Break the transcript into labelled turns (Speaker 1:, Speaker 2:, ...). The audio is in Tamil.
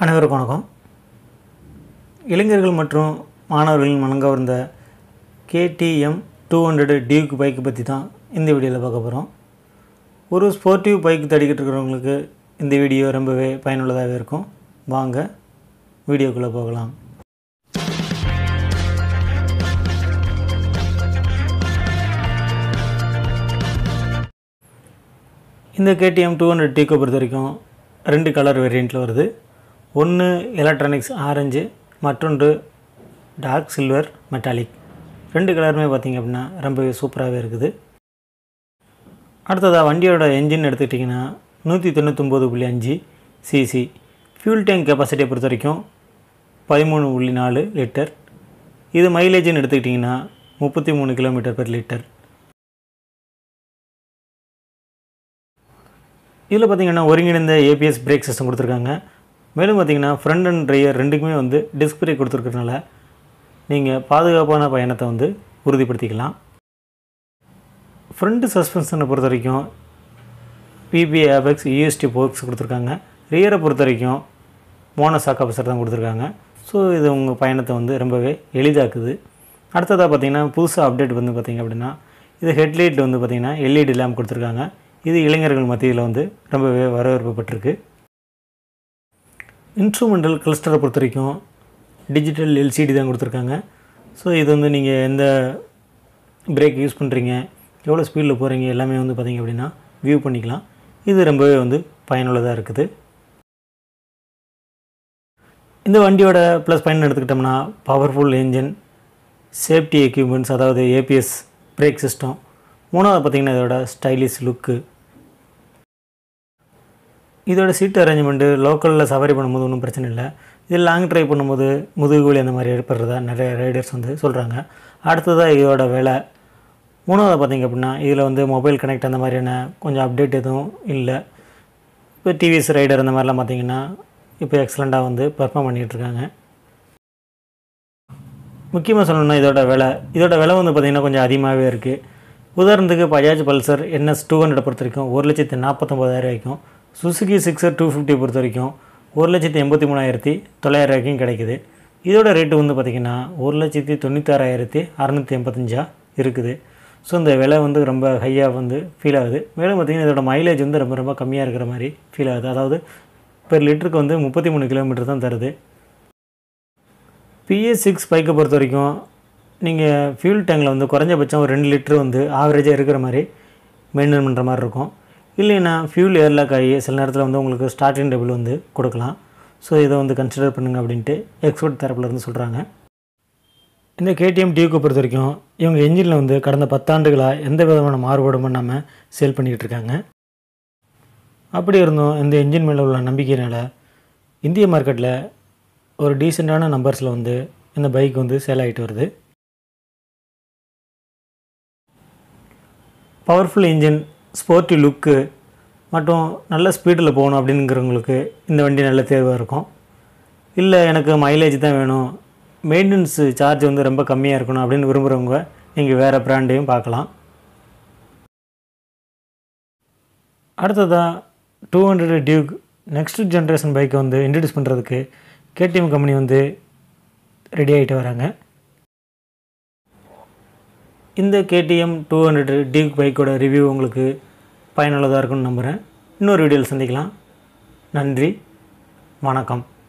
Speaker 1: அனைவருக்கும் வணக்கம் இளைஞர்கள் மற்றும் மாணவர்களின் மனங்கவர்ந்த KTM two hundred Duke bike பற்றி தான் இந்த வீடியோவில் பார்க்க போகிறோம் ஒரு ஸ்போர்ட்டிவ் பைக் தடிக்கிட்டு இருக்கிறவங்களுக்கு இந்த வீடியோ ரொம்பவே பயனுள்ளதாக இருக்கும் வாங்க வீடியோக்குள்ளே போகலாம் இந்த கேடிஎம் டூ ஹண்ட்ரட் டீக்கோ பொறுத்த வரைக்கும் ரெண்டு கலர் வேரியண்ட்டில் வருது ஒன்று எலக்ட்ரானிக்ஸ் ஆரஞ்சு மற்றொன்று டார்க் சில்வர் மெட்டாலிக் ரெண்டு கலருமே பார்த்திங்க அப்படின்னா ரொம்பவே சூப்பராகவே இருக்குது அடுத்ததாக வண்டியோட என்ஜின் எடுத்துக்கிட்டிங்கன்னா நூற்றி தொண்ணூத்தொம்பது புள்ளி அஞ்சு சிசி ஃபியூல் டேங்க் கெப்பாசிட்டியை பொறுத்த வரைக்கும் பதிமூணு புள்ளி நாலு லிட்டர் இது மைலேஜ்னு எடுத்துக்கிட்டிங்கன்னா முப்பத்தி மூணு கிலோமீட்டர் பெர் லிட்டர் இதில் பார்த்தீங்கன்னா ஒருங்கிணைந்த ஏபிஎஸ் பிரேக் சிஸ்டம் கொடுத்துருக்காங்க மேலும் பார்த்தீங்கன்னா ஃப்ரண்ட் அண்ட் ட்ரையர் ரெண்டுக்குமே வந்து டிஸ்க் பிரேக் கொடுத்துருக்கறனால நீங்கள் பாதுகாப்பான பயணத்தை வந்து உறுதிப்படுத்திக்கலாம் ஃப்ரண்ட் சஸ்பென்ஷனை பொறுத்த வரைக்கும் பிபி ஆபெக்ஸ் யூஎஸ்டி போர்க்ஸ் கொடுத்துருக்காங்க ரியரை பொறுத்த வரைக்கும் மோனோ சாக் அபசர் தான் கொடுத்துருக்காங்க ஸோ இது உங்கள் பயணத்தை வந்து ரொம்பவே எளிதாக்குது அடுத்ததாக பார்த்தீங்கன்னா புதுசாக அப்டேட் வந்து பார்த்திங்க அப்படின்னா இது ஹெட்லைட் வந்து பார்த்திங்கன்னா எல்இடி லேம்ப் கொடுத்துருக்காங்க இது இளைஞர்கள் மத்தியில் வந்து ரொம்பவே வரவேற்பப்பட்டிருக்கு இன்ஸ்ட்ருமெண்டல் கிளஸ்டரை பொறுத்த வரைக்கும் டிஜிட்டல் எல்சிடி தான் கொடுத்துருக்காங்க ஸோ இது வந்து நீங்கள் எந்த பிரேக் யூஸ் பண்ணுறீங்க எவ்வளோ ஸ்பீடில் போகிறீங்க எல்லாமே வந்து பார்த்திங்க அப்படின்னா வியூ பண்ணிக்கலாம் இது ரொம்பவே வந்து பயனுள்ளதாக இருக்குது இந்த வண்டியோட ப்ளஸ் பயன் எடுத்துக்கிட்டோம்னா பவர்ஃபுல் என்ஜின் சேஃப்டி எக்யூப்மெண்ட்ஸ் அதாவது ஏபிஎஸ் பிரேக் சிஸ்டம் மூணாவது பார்த்திங்கன்னா இதோட ஸ்டைலிஷ் லுக்கு இதோட சீட் அரேஞ்ச்மெண்ட்டு லோக்கலில் சவாரி பண்ணும்போது ஒன்றும் பிரச்சனை இல்லை இது லாங் ட்ரைவ் பண்ணும்போது முதுகு வலி அந்த மாதிரி ஏற்படுறதா நிறைய ரைடர்ஸ் வந்து சொல்கிறாங்க அடுத்ததாக இதோட விலை மூணாவது பார்த்திங்க அப்படின்னா இதில் வந்து மொபைல் கனெக்ட் அந்த மாதிரியான கொஞ்சம் அப்டேட் எதுவும் இல்லை இப்போ டிவிஎஸ் ரைடர் அந்த மாதிரிலாம் பார்த்திங்கன்னா இப்போ எக்ஸலண்ட்டாக வந்து பர்ஃபார்ம் பண்ணிகிட்ருக்காங்க முக்கியமாக சொல்லணும்னா இதோட விலை இதோட விலை வந்து பார்த்திங்கன்னா கொஞ்சம் அதிகமாகவே இருக்குது உதாரணத்துக்கு Bajaj Pulsar NS two hundred பொறுத்த வரைக்கும் ஒரு லட்சத்து நாற்பத்தொம்பதாயிரம் வரைக்கும் சுசுகி சிக்ஸர் டூ ஃபிஃப்டி பொறுத்த வரைக்கும் ஒரு லட்சத்தி எண்பத்தி மூணாயிரத்தி தொள்ளாயிரம் வரைக்கும் கிடைக்குது இதோட ரேட்டு வந்து பார்த்திங்கன்னா ஒரு லட்சத்தி தொண்ணூத்தாறாயிரத்தி அறநூற்றி எண்பத்தஞ்சா இருக்குது ஸோ இந்த விலை வந்து ரொம்ப ஹையாக வந்து ஃபீல் ஆகுது மேலும் பார்த்திங்கன்னா இதோட மைலேஜ் வந்து ரொம்ப ரொம்ப கம்மியாக இருக்கிற மாதிரி ஃபீல் ஆகுது அதாவது பெர் லிட்டருக்கு வந்து முப்பத்தி மூணு கிலோமீட்டர் தான் தருது பிஎஸ் சிக்ஸ் பைக்கை பொறுத்த வரைக்கும் நீங்கள் ஃபியூல் டேங்கில் வந்து குறைஞ்சபட்சம் ஒரு ரெண்டு லிட்ரு வந்து ஆவரேஜாக இருக்கிற மாதிரி மெயின்டைன் பண்ணுற மாதிரி இருக்கும் இல்லைன்னா ஃபியூல் ஏர்லாக் ஆகி சில நேரத்தில் வந்து உங்களுக்கு ஸ்டார்டிங் டேபிள் வந்து கொடுக்கலாம் ஸோ இதை வந்து கன்சிடர் பண்ணுங்க அப்படின்ட்டு எக்ஸ்பர்ட் தரப்புலேருந்து சொல்கிறாங்க இந்த கேடிஎம் டியூக்கை பொறுத்த வரைக்கும் இவங்க என்ஜினில் வந்து கடந்த பத்தாண்டுகளாக எந்த விதமான மாறுபாடும் பண்ணாமல் சேல் பண்ணிக்கிட்டு இருக்காங்க அப்படி இருந்தும் இந்த என்ஜின் மேலே உள்ள நம்பிக்கையினால் இந்திய மார்க்கெட்டில் ஒரு டீசெண்டான நம்பர்ஸில் வந்து இந்த பைக் வந்து சேல் ஆகிட்டு வருது பவர்ஃபுல் இன்ஜின் ஸ்போர்ட்டி லுக்கு மற்றும் நல்ல ஸ்பீடில் போகணும் அப்படிங்கிறவங்களுக்கு இந்த வண்டி நல்ல தேர்வாக இருக்கும் இல்லை எனக்கு மைலேஜ் தான் வேணும் மெயின்டெனன்ஸ் சார்ஜ் வந்து ரொம்ப கம்மியாக இருக்கணும் அப்படின்னு விரும்புகிறவங்க நீங்கள் வேறு ப்ராண்டையும் பார்க்கலாம் அடுத்ததாக two hundred Duke next generation பைக்கை வந்து இன்ட்ரடியூஸ் பண்ணுறதுக்கு கேடிஎம் கம்பெனி வந்து ரெடி ஆகிட்டு வராங்க இந்த கேடிஎம் டூ ஹண்ட்ரட் டியூக் பைக்கோட ரிவ்யூ உங்களுக்கு பயனுள்ளதாக இருக்கும்னு நம்புகிறேன் இன்னொரு வீடியோவில் சந்திக்கலாம் நன்றி வணக்கம்